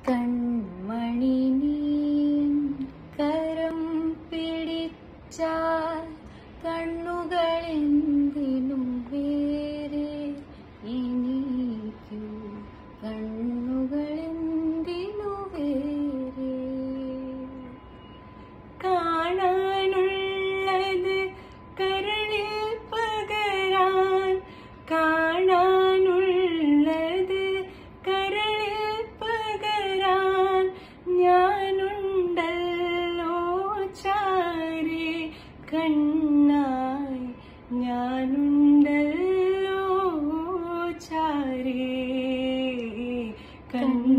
കൺമണി നീ കരം പിടിച്ചാൽ കണ്ണുകളെന്തിനും വേറെ എനിക്കു കണ്ണുകളെന്തിനു വേറെ കാണാനുള്ളത് കരളിൽ പകരാൻ കാണാനുള്ളത് കരളിൽ പകരാൻ ഞാനുണ്ടല്ലോ ചാരി കണ്ണായി ഞാനുണ്ടല്ലോ ചാരി കണ്ണ